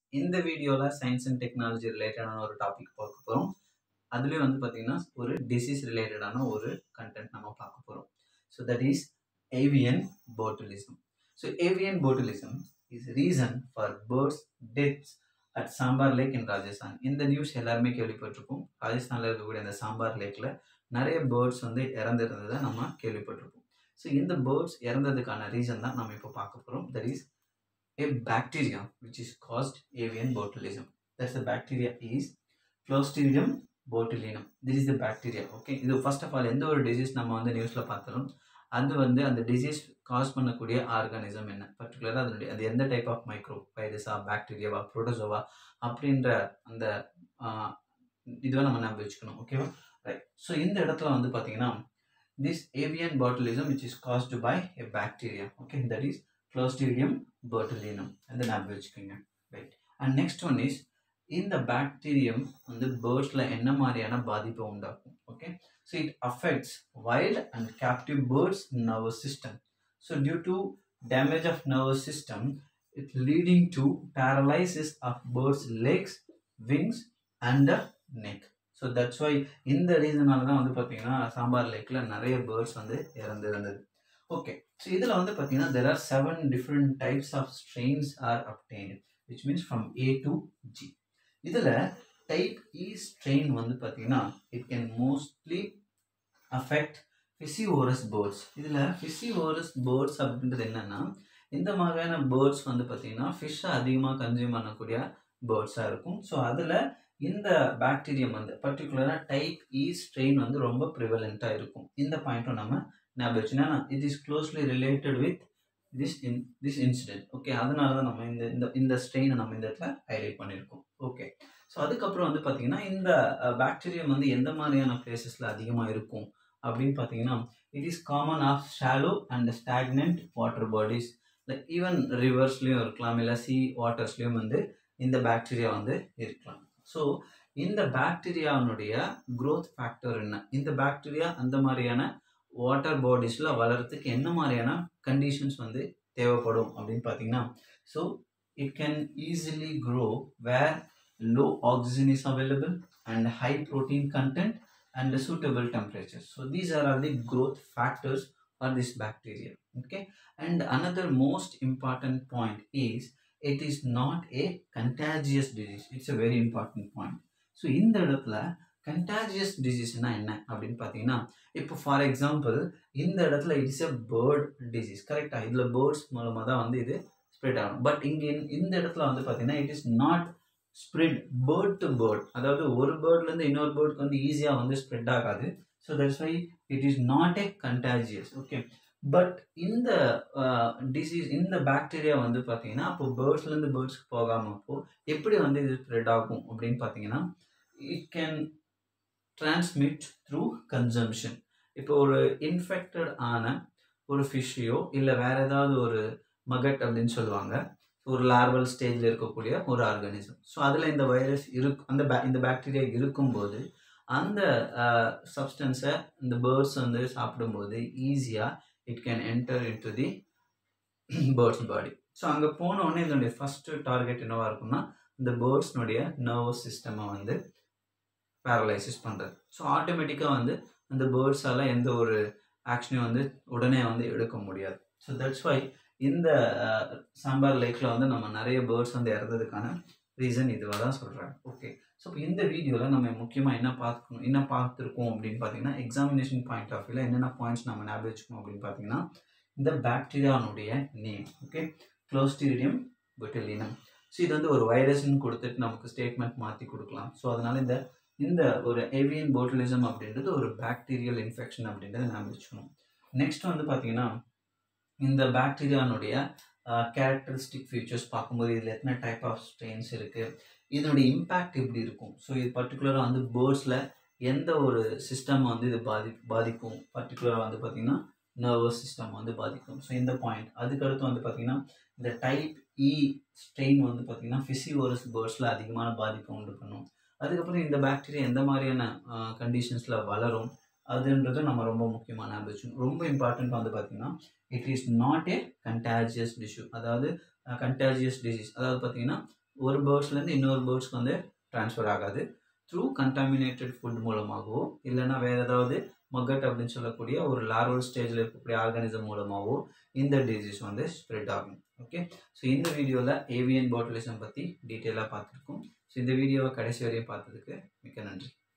இந்த வீடியோவில் science and technology ரிலேட்டடான ஒரு டாபிக் பார்க்க போகிறோம் அதுலேயும் வந்து பார்த்தீங்கன்னா ஒரு டிசீஸ் ரிலேட்டடான ஒரு கண்டென்ட் நம்ம பார்க்க போகிறோம் so that is avian botulism so avian botulism is reason for birds deaths at Sambhar lake in Rajasthan இந்த நியூஸ் எல்லாருமே கேள்விப்பட்டிருப்போம் ராஜஸ்தானில் இருக்கக்கூடிய அந்த சாம்பார் லேக்கில் நிறைய பேர்ட்ஸ் வந்து இறந்துருந்ததை நம்ம கேள்விப்பட்டிருப்போம் ஸோ இந்த பேர்ட்ஸ் இறந்ததுக்கான ரீசன் தான் நம்ம இப்போ பார்க்க போகிறோம் that is a bacteria which is caused avian botulism. That's the bacteria is Clostridium botulinum. This is the bacteria. Okay. இது ஃபர்ஸ்ட் ஆஃப் ஆல் எந்த ஒரு டிசீஸ் நம்ம வந்து நியூஸில் பார்த்தாலும் அது வந்து அந்த டிசீஸ் காஸ் பண்ணக்கூடிய ஆர்கானிசம் என்ன பர்டிகுலராக அதனுடைய அது எந்த டைப் ஆஃப் மைக்ரோ வைரஸா பாக்டீரியாவா ப்ரோட்டோசோவா அப்படின்ற அந்த இதுவை நம்ம ஞாபகம் வச்சுக்கணும் ஓகேவா ரைட் ஸோ இந்த இடத்துல வந்து பார்த்தீங்கன்னா this avian botulism which is caused by a bacteria okay that is Clostridium botulinum அந்த ஞாபகம் வச்சுக்கோங்க right and next one is இந்த பாக்டீரியம் வந்து பேர்ட்ஸில் என்ன மாதிரியான பாதிப்பை உண்டாக்கும் okay so it affects wild and captive birds nervous system so due to damage of nervous system it leading to paralysis of birds legs wings and neck so that's why இந்த ரீசனால தான் வந்து பார்த்தீங்கன்னா சாம்பார் லேக்கில் நிறைய பேர்ட்ஸ் வந்து இறந்துருந்தது okay so இதில் வந்து பார்த்தீங்கன்னா there are seven different types of strains are obtained which means from A to G இதில் டைப் இ ஸ்ட்ரெயின் வந்து பார்த்தீங்கன்னா it can mostly affect piscivorous birds இதில் ஃபிசிஓரஸ் பேர்ட்ஸ் அப்படின்றது என்னென்னா இந்த மாதிரியான பேர்ட்ஸ் வந்து பார்த்தீங்கன்னா ஃபிஷ்ஷை அதிகமாக கன்சியூம் பண்ணக்கூடிய பேர்ட்ஸாக இருக்கும் ஸோ அதில் இந்த பாக்டீரியம் வந்து பர்டிகுலராக டைப் இ ஸ்ட்ரெயின் வந்து ரொம்ப ப்ரிவலண்ட்டாக இருக்கும் இந்த பாயிண்ட்டும் நம்ம ஞாபகம் வச்சுன்னா it is closely related with this in this incident okay அதனால தான் நம்ம இந்த இந்த இந்த ஸ்ட்ரெயினை நம்ம இந்த இடத்துல ஹைலைட் பண்ணியிருக்கோம் ஓகே ஸோ அதுக்கப்புறம் வந்து பார்த்தீங்கன்னா இந்த பாக்டீரியம் வந்து எந்த மாதிரியான பிளேசஸில் அதிகமாக இருக்கும் அப்படின்னு பார்த்தீங்கன்னா it is common of shallow and stagnant water bodies like even ரிவர்ஸ்லேயும் இருக்கலாம் இல்லை சி வாட்டர்ஸ்லேயும் வந்து இந்த பாக்டீரியா வந்து இருக்கலாம் ஸோ இந்த பாக்டீரியாவுடைய க்ரோத் ஃபேக்டர் என்ன இந்த பாக்டீரியா அந்த மாதிரியான வாட்டர் பாடிஸில் வளர்கிறதுக்கு என்ன மாதிரியான கண்டிஷன்ஸ் வந்து தேவைப்படும் அப்படின்னு பார்த்தீங்கன்னா so it can easily grow where low oxygen is available and high protein content and suitable temperature so these are are the growth factors for this bacteria okay and another most important point is it is not a contagious disease it's a very important point so இந்த இடத்துல கண்டாஜியஸ் டிசீஸ்னா என்ன அப்படின்னு பார்த்தீங்கன்னா இப்போ for example இந்த இடத்துல it's a bird disease கரெக்டாக இதில் பேர்ட்ஸ் மூலமாக தான் வந்து இது ஸ்ப்ரெட் ஆகும் பட் இங்கே இந்த இடத்துல வந்து பார்த்தீங்கன்னா it is not spread bird to bird அதாவது ஒரு பேர்ட்லேருந்து இன்னொரு பேர்டுக்கு வந்து ஈஸியாக வந்து ஸ்ப்ரெட் ஆகாது so that's why it is not a contagious okay but இந்த டிசீஸ் இந்த பாக்டீரியா வந்து பார்த்தீங்கன்னா அப்போ பேர்ட்ஸ்லேருந்து பேர்ட்ஸ்க்கு போகாமல் அப்போ எப்படி வந்து இது ஸ்ப்ரெட் ஆகும் அப்படின்னு பார்த்தீங்கன்னா it can transmit through consumption இப்போ ஒரு இன்ஃபெக்டட் ஆன ஒரு ஃபிஷ்ஷையோ இல்லை வேறு ஏதாவது ஒரு மகட் அப்படின்னு சொல்லுவாங்க ஒரு லார்வல் ஸ்டேஜில் இருக்கக்கூடிய ஒரு ஆர்கானிசம் ஸோ அதில் இந்த வைரஸ் இருக்கு அந்த பே இந்த பாக்டீரியா இருக்கும்போது அந்த சப்ஸ்டன்ஸை இந்த பேர்ட்ஸ் வந்து சாப்பிடும்போது ஈஸியாக it can enter into the birds body so அங்கே போனோடனே இதனுடைய ஃபஸ்ட்டு டார்கெட் என்னவாக இருக்கும்னா இந்த பேர்ட்ஸ்னுடைய நர்வஸ் சிஸ்டமை வந்து பேரலைசிஸ் பண்ணுறது ஸோ ஆட்டோமேட்டிக்காக வந்து அந்த பேர்ட்ஸால் எந்த ஒரு ஆக்ஷனையும் வந்து உடனே வந்து எடுக்க முடியாது ஸோ தட்ஸ் வை இந்த சாம்பார் லேக்கில் வந்து நம்ம நிறைய பேர்ட்ஸ் வந்து இறந்ததுக்கான ரீசன் இதுவாக தான் சொல்கிறாங்க ஓகே ஸோ இப்போ இந்த வீடியோவில் நம்ம முக்கியமாக என்ன பார்த்துக்கணும் என்ன பார்த்துருக்கோம் அப்படின்னு பார்த்தீங்கன்னா எக்ஸாமினேஷன் பாயிண்ட் ஆஃப் வியூவில் என்னென்ன பாயிண்ட்ஸ் நம்ம ஞாபகம் வச்சுக்கணும் அப்படின்னு பார்த்தீங்கன்னா இந்த பாக்டீரியானுடைய name okay Clostridium botulinum so இது வந்து ஒரு வைரஸ்ன்னு கொடுத்துட்டு நமக்கு ஸ்டேட்மெண்ட் மாற்றி கொடுக்கலாம் ஸோ அதனால் இந்த இந்த ஒரு ஏவியன் போட்டுலிசம் அப்படின்றது ஒரு பாக்டீரியல் இன்ஃபெக்ஷன் அப்படின்றத ஞாபகம் வச்சுக்கணும் நெக்ஸ்ட் வந்து பார்த்தீங்கன்னா இந்த பாக்டீரியானுடைய கேரக்டரிஸ்டிக் ஃபீச்சர்ஸ் பார்க்கும்போது இதில் எத்தனை டைப் ஆஃப் ஸ்ட்ரெயின்ஸ் இருக்குது இதனுடைய இம்பேக்ட் எப்படி இருக்கும் ஸோ இது பர்டிகுலராக வந்து பேர்ட்ஸில் எந்த ஒரு சிஸ்டம் வந்து இது பாதி பாதிக்கும் பர்டிகுலராக வந்து பார்த்திங்கன்னா நர்வஸ் சிஸ்டம் வந்து பாதிக்கும் ஸோ இந்த பாயிண்ட் அதுக்கடுத்து வந்து பார்த்திங்கன்னா இந்த டைப் இ ஸ்ட்ரெயின் வந்து பார்த்திங்கன்னா ஃபிசிஓரஸ் பேர்ட்ஸில் அதிகமான பாதிப்பை உண்டு பண்ணும் அதுக்கப்புறம் இந்த பாக்டீரியா எந்த மாதிரியான கண்டிஷன்ஸில் வளரும் அதுன்றது நம்ம ரொம்ப முக்கியமான ஞாபகம் ரொம்ப இம்பார்ட்டண்ட் வந்து பார்த்திங்கன்னா it is not a contagious tissue அதாவது கண்டாஜியஸ் டிசீஸ் அதாவது பார்த்திங்கன்னா ஒரு பேர்ட்ஸ்லேருந்து இன்னொரு பேர்ட்ஸ்க்கு வந்து ட்ரான்ஸ்ஃபர் ஆகாது த்ரூ கண்டாமினேட்டட் ஃபுட் மூலமாகவோ இல்லைன்னா வேறு ஏதாவது மகட் அப்படின்னு சொல்லக்கூடிய ஒரு லார்வல் ஸ்டேஜில் இருக்கக்கூடிய ஆர்கானிசம் மூலமாகவோ இந்த டிசீஸ் வந்து ஸ்ப்ரெட் ஆகும் ஓகே ஸோ இந்த வீடியோவில் ஏவியன் பாட்டிலிசம் பற்றி டீட்டெயிலாக பார்த்துருக்கோம் ஸோ இந்த வீடியோவை கடைசி வரையும் பார்த்ததுக்கு மிக்க நன்றி